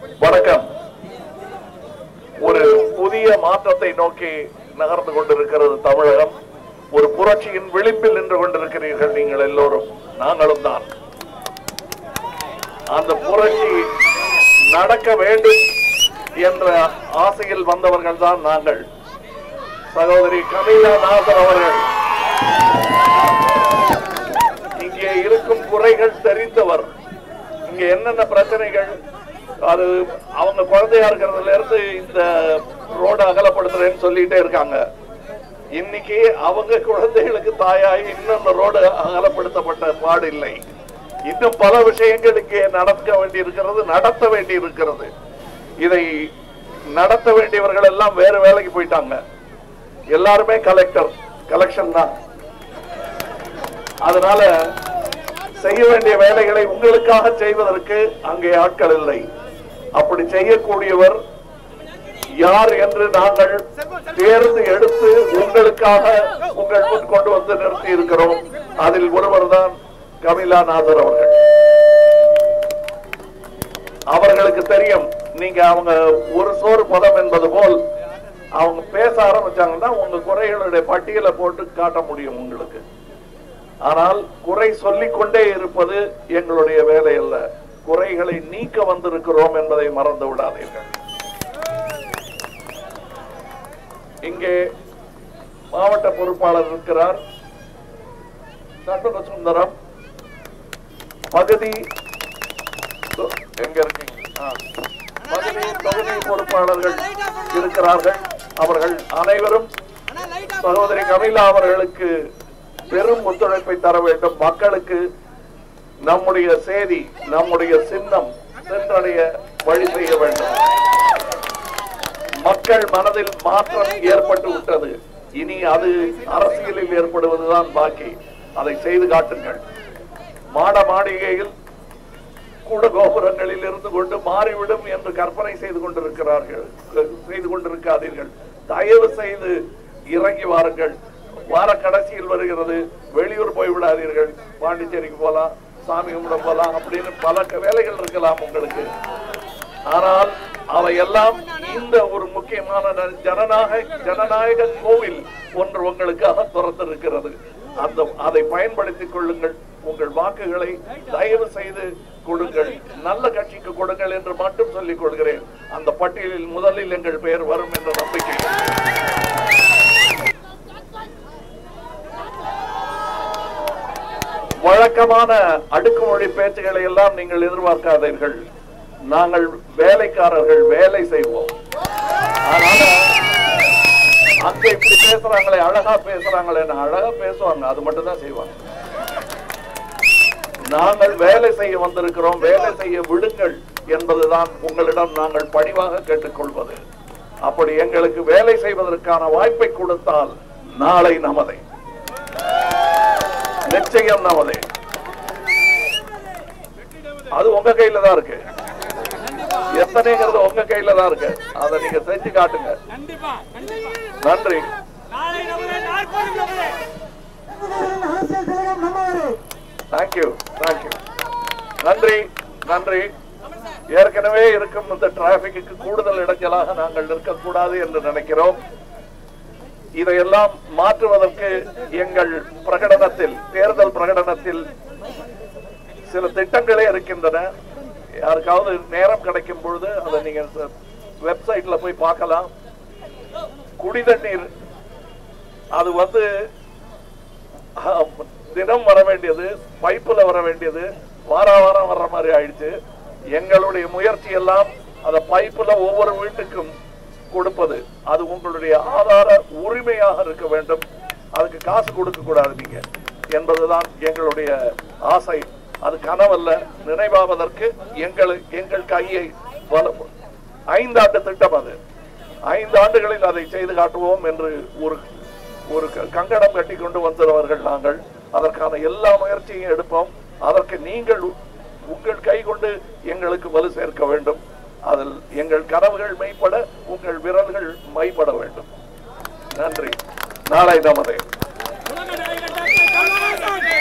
வணக்கம் ஒரு புதிய மாற்றத்தை நோக்கி நகர்ந்து கொண்டிருக்கிறது தமிழகம் ஒரு புரட்சியின் விளிம்பில் நின்று கொண்டிருக்கிறீர்கள் நீங்கள் எல்லோரும் நாங்களும் தான் அந்த புரட்சி நடக்க வேண்டும் என்ற ஆசையில் வந்தவர்கள் தான் நாங்கள் சகோதரி கமீலா நாசர் அவர்கள் இங்கே இருக்கும் குறைகள் தெரிந்தவர் இங்க என்னென்ன பிரச்சனைகள் அது அவங்க குழந்தையா இருக்கிறதுல இருந்து இந்த ரோடு அகலப்படுத்துறேன்னு சொல்லிட்டே இருக்காங்க இன்னைக்கு அவங்க குழந்தைகளுக்கு தாயாகி இன்னும் இந்த ரோடு அகலப்படுத்தப்பட்ட பாடு இல்லை இன்னும் பல விஷயங்கள் இங்கே நடக்க வேண்டி இருக்கிறது நடத்த வேண்டி இருக்கிறது இதை நடத்த வேண்டியவர்கள் எல்லாம் வேறு வேலைக்கு போயிட்டாங்க எல்லாருமே கலெக்டர் கலெக்ஷன் தான் அதனால செய்ய வேண்டிய வேலைகளை உங்களுக்காக செய்வதற்கு அங்கே ஆட்கள் இல்லை அப்படி செய்யக்கூடியவர் யார் என்று நாங்கள் தேர்ந்து எடுத்து உங்களுக்காக உங்கள் முன் கொண்டு வந்து நிறுத்தி இருக்கிறோம் அதில் ஒருவர் தான் கமிலா நாதர் அவர்கள் அவர்களுக்கு தெரியும் நீங்க அவங்க ஒரு சோறு பதம் என்பது போல் அவங்க பேச ஆரம்பிச்சாங்கன்னா உங்க குறைகளுடைய பட்டியலை போட்டு காட்ட முடியும் உங்களுக்கு ஆனால் குறை சொல்லிக் கொண்டே இருப்பது எங்களுடைய வேலை அல்ல குறைகளை நீக்க வந்திருக்கிறோம் என்பதை மறந்து விடாதீர்கள் இங்கே மாவட்ட பொறுப்பாளர் இருக்கிறார் சண்முக சுந்தரம் பகுதி தொ- எங்க இருக்கீங்க ஆ. பகுதி தொகுதி பொறுப்பாளர்கள் இருக்கிறார்கள் அவர்கள் அனைவரும் சகோதரி கமிலா அவர்களுக்கு பெரும் ஒத்துழைப்பை தர வேண்டும் மக்களுக்கு நம்முடைய செய்தி நம்முடைய சின்னம் சென்றடைய வழி செய்ய வேண்டும் மக்கள் மனதில் மாற்றம் ஏற்பட்டு விட்டது இனி அது அரசியலில் ஏற்படுவதுதான் பாக்கி அதை செய்து காட்டுங்கள் மாட மாளிகையில் கூட கோபுரங்களில் இருந்து கொண்டு மாறிவிடும் என்று கற்பனை செய்து கொண்டிருக்கிறார்கள் செய்து கொண்டிருக்காதீர்கள் தயவு செய்து இறங்கி வாருங்கள் வார கடைசியில் வருகிறது வெளியூர் போய் விடாதீர்கள் பாண்டிச்சேரிக்கு போலாம் சாமி கும்பிட போலாம் அப்படின்னு பல வேலைகள் இருக்கலாம் உங்களுக்கு ஆனால் அவையெல்லாம் இந்த ஒரு முக்கியமான ந- ஜனநாயக ஜனநாயக கோவில் ஒன்று உங்களுக்காக திறந்திருக்கிறது அந்த அதை பயன்படுத்திக் கொள்ளுங்கள் உங்கள் வாக்குகளை தயவு செய்து கொடுங்கள் நல்ல கட்சிக்கு கொடுங்கள் என்று மட்டும் சொல்லிக் கொள்கிறேன் அந்த பட்டியலில் முதலில் எங்கள் பெயர் வரும் என்ற நம்பிக்கை வழக்கமான அடுக்குமொழி பேச்சுகளை எல்லாம் நீங்கள் எதிர்பார்க்காதீர்கள் நாங்கள் வேலைக்காரர்கள் வேலை செய்வோம் அதனால அங்க இப்படி பேசுறாங்களே அழகா பேசுறாங்களே அழகா பேசுவாங்க அது மட்டும் தான் செய்வாங்க நாங்கள் வேலை செய்ய வந்திருக்கிறோம் வேலை செய்ய விடுங்கள் என்பதுதான் உங்களிடம் நாங்கள் பணிவாக கேட்டுக்கொள்வது அப்படி எங்களுக்கு வேலை செய்வதற்கான வாய்ப்பை கொடுத்தால் நாளை நமதை நிச்சயம் நமதே அது உங்க கையில தான் இருக்கு எத்தனைங்கிறது உங்க கையில தான் இருக்கு அதை நீங்க செஞ்சு காட்டுங்க கண்டிப்பா கண்டிப்பா நன்றி நாளை நம்மளே நாற்பது நம்மளே அரசியல் கழகம் நம்மவரே தேங்க்யூ தேங்க்யூ நன்றி நன்றி ஏற்கனவே இருக்கும் இந்த டிராபிக்கு கூடுதல் இடைஞ்சலாக நாங்கள் இருக்கக்கூடாது என்று நினைக்கிறோம் இதையெல்லாம் மாற்றுவதற்கு எங்கள் பிரகடனத்தில் தேர்தல் பிரகடனத்தில் சில திட்டங்களே இருக்கின்றன யாருக்காவது நேரம் கிடைக்கும் பொழுது அதை நீங்க வெப்சைட்ல போய் பார்க்கலாம் குடிதண்ணீர் அது வந்து ஆம், தினம் வர வேண்டியது பைப்புல வர வேண்டியது வார வாரம் வர்ற மாதிரி ஆயிடுச்சு எங்களுடைய முயற்சி எல்லாம் அத பைப்புல ஒவ்வொரு வீட்டுக்கும் கொடுப்பது அது உங்களுடைய ஆதார உரிமையாக இருக்க வேண்டும் அதுக்கு காசு கொடுக்க கூடாது நீங்க என்பதுதான் எங்களுடைய ஆசை அது கனவல்ல நினைவாவதற்கு எங்கள் எங்கள் கையை வல- ஐந்தாண்டு திட்டம் அது ஐந்து ஆண்டுகளில் அதை செய்து காட்டுவோம் என்று ஒரு ஒரு க- கங்கணம் கட்டி கொண்டு வந்தவர்கள் நாங்கள் அதற்கான எல்லா முயற்சியும் எடுப்போம் அதற்கு நீங்கள் உ- உங்கள் கை கொண்டு எங்களுக்கு வலு சேர்க்க வேண்டும் அதில் எங்கள் கனவுகள் மெய்ப்பட உங்கள் விரல்கள் மைப்பட வேண்டும் நன்றி நாளை நமதே உலக நாயகன் டாக்டர் கமலஹாசன்